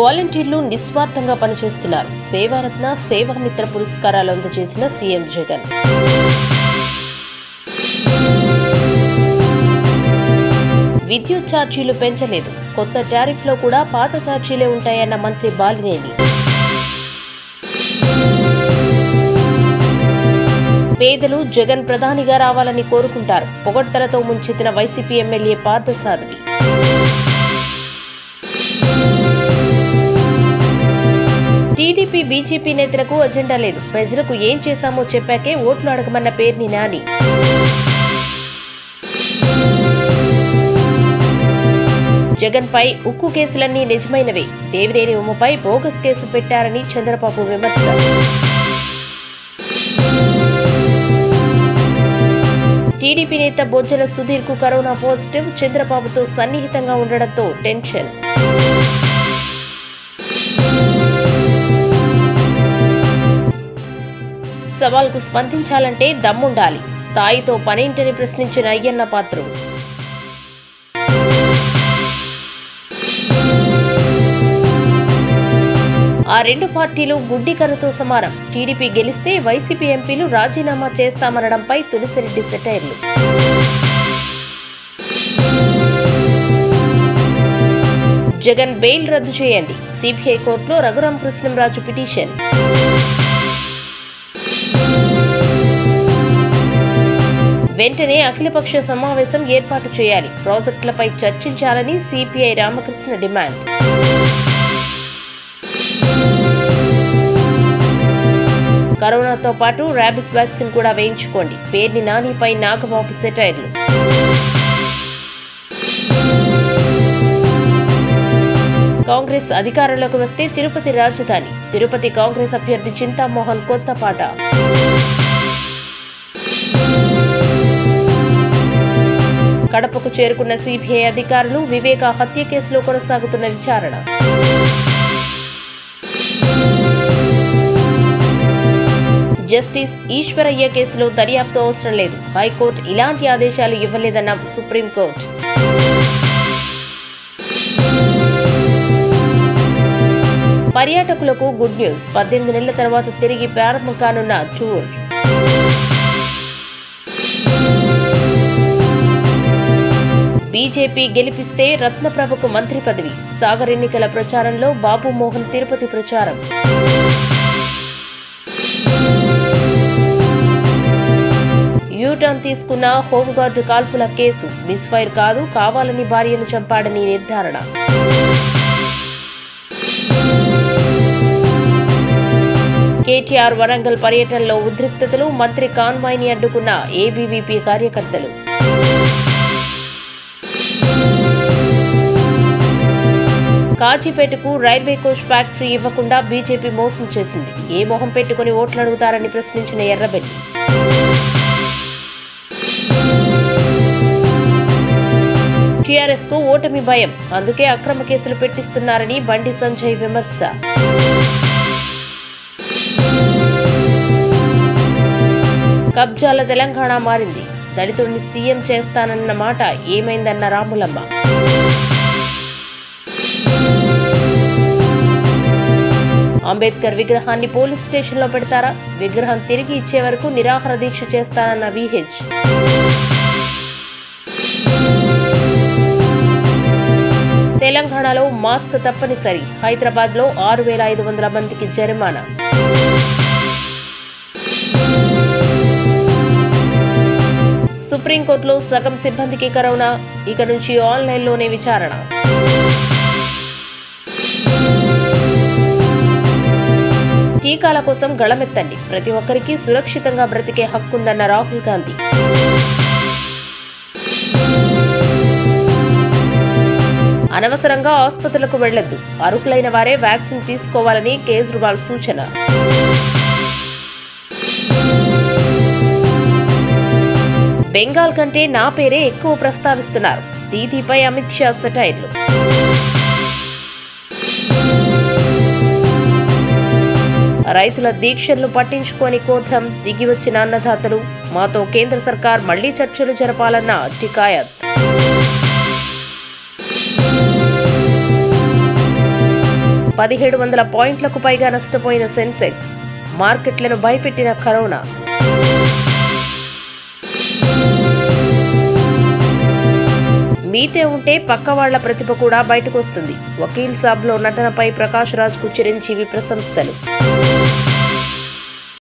వాలంటీర్లు నిస్వార్థంగా పనిచేస్తున్నారు సేవారత్న సేవామిత్ర పురస్కారాలు అందజేసిన సీఎం జగన్ విద్యుత్ ఛార్జీలు పెంచలేదు కొత్త టారిఫ్లో కూడా పాత ఛార్జీలే ఉంటాయన్న మంత్రి బాలినేని పేదలు జగన్ ప్రధానిగా రావాలని కోరుకుంటారు పొగడ్తలతో ముంచెత్తిన YCP MLA Parthasarathi TDP BJP నేతలకు అజెండా లేదు ప్రజలకు ఏం చేశామో చెప్పాకే ఓట్లు అడగమన్న పేర్ని నాని జగన్ పై ఉక్కు కేసులన్నీ నిజమైనవే దేవినేని ఉమ్మపై బోగస్ కేసు పెట్టారని చంద్రబాబు విమర్శ టీడీపీ నేత బొజ్జల సుధీర్ కు కరోనా పాజిటివ్ చంద్రబాబుతో సన్నిహితంగా ఉండడంతో టెన్షన్ సవాల్కు స్పందించాలంటే దమ్ముండాలి స్థాయితో పనేంటని ప్రశ్నించిన అయ్యన్న పాత్రుడు ఆ రెండు పార్టీలు గుడ్డి కరుతో సమానం టీడీపీ గెలిస్తే వైసీపీ ఎంపీలు రాజీనామా చేస్తామనడంపై తులసిరెడ్డి సెటైర్లు జగన్ బెయిల్ రద్దు చేయండి సిబిఐ కోర్టులో రఘురాం కృష్ణంరాజు పిటిషన్ వెంటనే అఖిలపక్ష సమావేశం ఏర్పాటు చేయాలి ప్రాజెక్టులపై చర్చించాలని సిపిఐ రామకృష్ణ డిమాండ్ కరోనాతో పాటు ర్యాబిస్ వ్యాక్సిన్ కూడా వేయించుకోండి పేర్ని నానిపై నాగబాబు సెటైర్లు కాంగ్రెస్ అధికారంలోకి వస్తే తిరుపతి రాజధాని తిరుపతి కాంగ్రెస్ అభ్యర్థి చింతామోహన్ కొత్త పాట కడపకు చేరుకున్న సిబిఐ అధికారులు వివేక హత్య కేసులో కొనసాగుతున్న విచారణ జస్టిస్ ఈశ్వరయ్య కేసులో దర్యాప్తు అవసరం లేదు హైకోర్టు ఇలాంటి ఆదేశాలు ఇవ్వలేదన్న సుప్రీంకోర్టు పర్యాటకులకు గుడ్ న్యూస్ పద్దెనిమిది నెలల తర్వాత తిరిగి ప్రారంభం కానున్న టూర్ బీజేపీ గెలిపిస్తే రత్నప్రభకు మంత్రి పదవి సాగర్ ఎన్నికల ప్రచారంలో బాబు మోహన్ తిరుపతి ప్రచారం యూటర్న్ తీసుకున్న హోంగార్డు కాల్పుల కేసు మిస్ఫైర్ కాదు కావాలని భార్యను చంపాడని నిర్ధారణ కేటీఆర్ వరంగల్ పర్యటనలో ఉద్రిక్తతలు మంత్రి కాన్వాయ్ని అడ్డుకున్న ఏబీవీపీ కార్యకర్తలు కాజీపేటకు రైల్వే కోచ్ ఫ్యాక్టరీ ఇవ్వకుండా బీజేపీ మోసం చేసింది ఏ మొహం పెట్టుకుని ఓట్లు అడుగుతారని ప్రశ్నించిన ఎర్రబెల్లి టీఆర్ఎస్ కు ఓటమి భయం అందుకే అక్రమ కేసులు పెట్టిస్తున్నారని బండి సంజయ్ విమర్శ కబ్జాల తెలంగాణ మారింది దళితుడిని సీఎం చేస్తానన్న మాట ఏమైందన్న రాములమ్మ అంబేద్కర్ విగ్రహాన్ని పోలీస్ స్టేషన్లో పెడతారా విగ్రహం తిరిగి ఇచ్చే వరకు నిరాహార దీక్ష చేస్తానన్న విహెచ్ తెలంగాణలో మాస్క్ తప్పనిసరి హైదరాబాద్ లో ఆరు వేల ఐదు వందల మందికి జరిమానా సుప్రీంకోర్టులో సగం సిబ్బందికి కరోనా ఇక నుంచి ఆన్లైన్లోనే విచారణ టీకాల కోసం గళమెత్తండి ప్రతి ఒక్కరికి సురక్షితంగా బ్రతికే హక్కుందన్న రాహుల్ గాంధీ అనవసరంగా ఆసుపత్రులకు వెళ్లొద్దు అర్హులైన వారే వ్యాక్సిన్ తీసుకోవాలని కేజ్రీవాల్ సూచన బెంగాల్ కంటే నా పేరే ఎక్కువ ప్రస్తావిస్తున్నారు దీదీపై అమిత్ షా సెటైర్లు రైతుల దీక్షలను పట్టించుకోని కోద్రం దిగి వచ్చిన అన్నదాతలు మాతో కేంద్ర సర్కార్ మళ్లీ చర్చలు జరపాలన్న టికాయత్ పదిహేడు వందల పాయింట్లకు పైగా నష్టపోయిన సెన్సెక్స్ మార్కెట్లను భయపెట్టిన కరోనా మీతే ఉంటే పక్క వాళ్ల ప్రతిభ కూడా బయటకు వస్తుంది వకీల్ సాబ్లో నటనపై ప్రకాష్ రాజ్ కు చిరంజీవి ప్రశంసలు